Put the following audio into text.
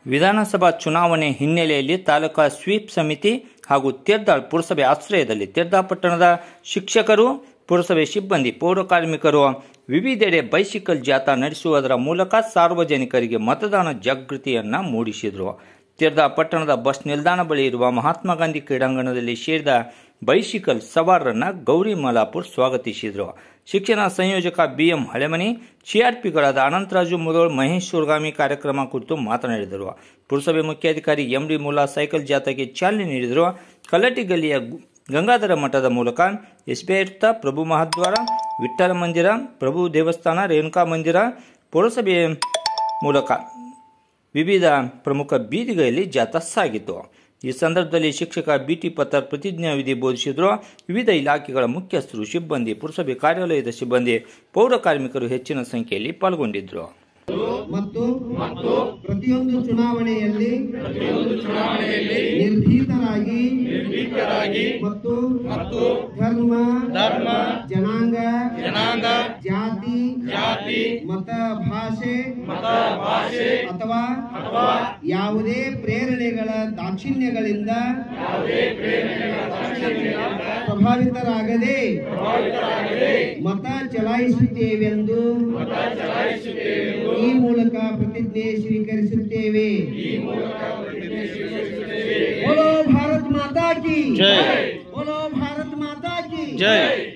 ವಿಧಾನಸಭಾ ಚುನಾವಣೆ ಹಿನ್ನೆಲೆಯಲ್ಲಿ ತಾಲೂಕಾ ಸ್ವೀಪ್ ಸಮಿತಿ ಹಾಗೂ ತೀರ್ದಾಳ್ ಪುರಸಭೆ ಆಶ್ರಯದಲ್ಲಿ ತೀರ್ದಾ ಪಟ್ಟಣದ ಶಿಕ್ಷಕರು ಪುರಸಭೆ ಸಿಬ್ಬಂದಿ ಪೌರ ಕಾರ್ಮಿಕರು ವಿವಿಧೆಡೆ ಬೈಸಿಕಲ್ ಜಾಥಾ ನಡೆಸುವುದರ ಮೂಲಕ ಸಾರ್ವಜನಿಕರಿಗೆ ಮತದಾನ ಜಾಗೃತಿಯನ್ನ ಮೂಡಿಸಿದರು ತೀರ್ದಾ ಪಟ್ಟಣದ ಬಸ್ ನಿಲ್ದಾಣ ಬಳಿ ಇರುವ ಮಹಾತ್ಮ ಗಾಂಧಿ ಕ್ರೀಡಾಂಗಣದಲ್ಲಿ ಸೇರಿದ ಬೈಸಿಕಲ್ ಸವಾರರನ್ನ ಗೌರಿ ಮಲಾಪುರ್ ಸ್ವಾಗತಿಸಿದರು ಶಿಕ್ಷಣ ಸಂಯೋಜಕ ಬಿಎಂ ಹಳೆಮನಿ ಸಿಆರ್ಪಿಗಳಾದ ಅನಂತರಾಜು ಮುದೋಳ್ ಮಹೇಶ್ ಸುರ್ಗಾಮಿ ಕಾರ್ಯಕ್ರಮ ಕುರಿತು ಮಾತನಾಡಿದರು ಪುರಸಭೆ ಮುಖ್ಯಾಧಿಕಾರಿ ಎಂಡಿ ಮುಲ್ಲಾ ಸೈಕಲ್ ಜಾಥಾಗೆ ಚಾಲನೆ ನೀಡಿದರು ಕಲ್ಲಟಿ ಗಲ್ಲಿಯ ಗು- ಗಂಗಾಧರ ಮಠದ ಮೂಲಕ ಎಸ್ಬಿಐ ವೃತ್ತ ಪ್ರಭು ಮಹಾದ್ವಾರ ವಿಠ್ಠಲ ಮಂದಿರ ಪ್ರಭು ದೇವಸ್ಥಾನ ರೇಣುಕಾ ಮಂದಿರ ಪುರಸಭೆಯ ಮೂಲಕ ವಿವಿಧ ಪ್ರಮುಖ ಬೀದಿಗಳಲ್ಲಿ ಜಾಥಾ ಸಾಗಿತು ಈ ಸಂದರ್ಭದಲ್ಲಿ ಶಿಕ್ಷಕ ಬಿಟಿ ಪತ್ತರ್ ಪ್ರತಿಜ್ಞಾ ವಿಧಿ ಬೋಧಿಸಿದ್ರು ವಿವಿಧ ಇಲಾಖೆಗಳ ಮುಖ್ಯಸ್ಥರು ಸಿಬ್ಬಂದಿ ಪುರಸಭೆ ಕಾರ್ಯಾಲಯದ ಸಿಬ್ಬಂದಿ ಪೌರ ಕಾರ್ಮಿಕರು ಹೆಚ್ಚಿನ ಸಂಖ್ಯೆಯಲ್ಲಿ ಪಾಲ್ಗೊಂಡಿದ್ದರು ಮತ್ತು ಪ್ರತಿಯೊಂದು ಚುನಾವಣೆಯಲ್ಲಿ ನಿರ್ಭೀತರಾಗಿ ಮತ್ತು ಧರ್ಮ ಧರ್ಮ ಜನಾಂಗ ಜನಾಂಗ ಜಾತಿ ಜಾತಿ ಮತ ಭಾಷೆ ಮತ ಭಾಷೆ ಅಥವಾ ಯಾವುದೇ ಪ್ರೇರಣೆಗಳ ದಾಕ್ಷಿಣ್ಯಗಳಿಂದ ಪ್ರಭಾವಿತರಾಗದೆ ಮತ ಚಲಾಯಿಸುತ್ತೇವೆಂದು ಈ ಮೂಲಕ ಪ್ರತಿಜ್ಞೆ ಸ್ವೀಕರಿಸುತ್ತೇವೆ बोलो भारत माता की जय। बोलो भारत माता की जय।